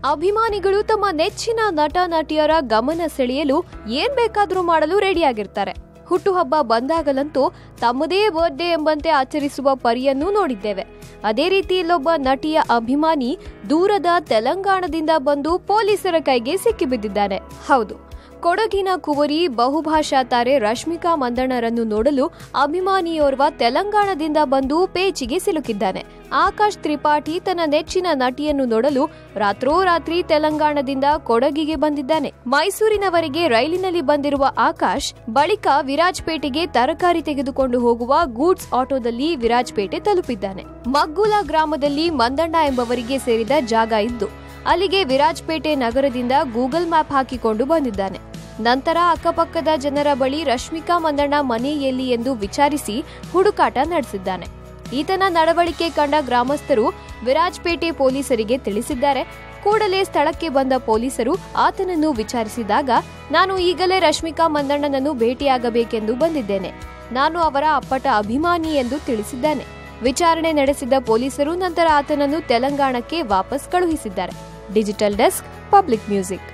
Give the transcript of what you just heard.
ಅಭಿಮಾನಿಗಳು ತಮ್ಮ ನೆಚ್ಚಿನ ನಟ ನಟಿಯರ ಗಮನ ಸೆಳೆಯಲು ಏನ್ ಬೇಕಾದ್ರೂ ಮಾಡಲು ರೆಡಿಯಾಗಿರ್ತಾರೆ ಹುಟ್ಟುಹಬ್ಬ ಬಂದಾಗಲಂತೂ ತಮ್ಮದೇ ಬರ್ಡೇ ಎಂಬಂತೆ ಆಚರಿಸುವ ಪರಿಯನ್ನು ನೋಡಿದ್ದೇವೆ ಅದೇ ರೀತಿ ಇಲ್ಲೊಬ್ಬ ನಟಿಯ ಅಭಿಮಾನಿ ದೂರದ ತೆಲಂಗಾಣದಿಂದ ಬಂದು ಪೊಲೀಸರ ಕೈಗೆ ಸಿಕ್ಕಿಬಿದ್ದಿದ್ದಾನೆ ಹೌದು ಕೊಡಗಿನ ಕುವರಿ ಬಹುಭಾಷಾ ತಾರೆ ರಶ್ಮಿಕಾ ಮಂದಣ್ಣರನ್ನು ನೋಡಲು ಅಭಿಮಾನಿಯೋರ್ವ ತೆಲಂಗಾಣದಿಂದ ಬಂದು ಪೇಚಿಗೆ ಸಿಲುಕಿದ್ದಾನೆ ಆಕಾಶ್ ತ್ರಿಪಾಠಿ ತನ್ನ ನೆಚ್ಚಿನ ನಟಿಯನ್ನು ನೋಡಲು ರಾತ್ರೋರಾತ್ರಿ ತೆಲಂಗಾಣದಿಂದ ಕೊಡಗಿಗೆ ಬಂದಿದ್ದಾನೆ ಮೈಸೂರಿನವರೆಗೆ ರೈಲಿನಲ್ಲಿ ಬಂದಿರುವ ಆಕಾಶ್ ಬಳಿಕ ವಿರಾಜ್ಪೇಟೆಗೆ ತರಕಾರಿ ತೆಗೆದುಕೊಂಡು ಹೋಗುವ ಗೂಡ್ಸ್ ಆಟೋದಲ್ಲಿ ವಿರಾಜ್ಪೇಟೆ ತಲುಪಿದ್ದಾನೆ ಮಗ್ಗುಲ ಗ್ರಾಮದಲ್ಲಿ ಮಂದಣ್ಣ ಎಂಬವರಿಗೆ ಸೇರಿದ ಜಾಗ ಇದ್ದು ಅಲ್ಲಿಗೆ ವಿರಾಜ್ಪೇಟೆ ನಗರದಿಂದ ಗೂಗಲ್ ಮ್ಯಾಪ್ ಹಾಕಿಕೊಂಡು ಬಂದಿದ್ದಾನೆ ನಂತರ ಅಕ್ಕಪಕ್ಕದ ಜನರ ಬಳಿ ರಶ್ಮಿಕಾ ಮಂದಣ್ಣ ಮನೆ ಎಲ್ಲಿ ಎಂದು ವಿಚಾರಿಸಿ ಹುಡುಕಾಟ ನಡೆಸಿದ್ದಾನೆ ಈತನ ನಡವಳಿಕೆ ಕಂಡ ಗ್ರಾಮಸ್ಥರು ವಿರಾಜ್ಪೇಟೆ ಪೊಲೀಸರಿಗೆ ತಿಳಿಸಿದ್ದಾರೆ ಕೂಡಲೇ ಸ್ಥಳಕ್ಕೆ ಬಂದ ಪೊಲೀಸರು ಆತನನ್ನು ವಿಚಾರಿಸಿದಾಗ ನಾನು ಈಗಲೇ ರಶ್ಮಿಕಾ ಮಂದಣ್ಣನನ್ನು ಭೇಟಿಯಾಗಬೇಕೆಂದು ಬಂದಿದ್ದೇನೆ ನಾನು ಅವರ ಅಪ್ಪಟ ಅಭಿಮಾನಿ ಎಂದು ತಿಳಿಸಿದ್ದಾನೆ ವಿಚಾರಣೆ ನಡೆಸಿದ ಪೊಲೀಸರು ನಂತರ ಆತನನ್ನು ತೆಲಂಗಾಣಕ್ಕೆ ವಾಪಸ್ ಕಳುಹಿಸಿದ್ದಾರೆ ಡಿಜಿಟಲ್ ಡೆಸ್ಕ್ ಪಬ್ಲಿಕ್ ಮ್ಯೂಸಿಕ್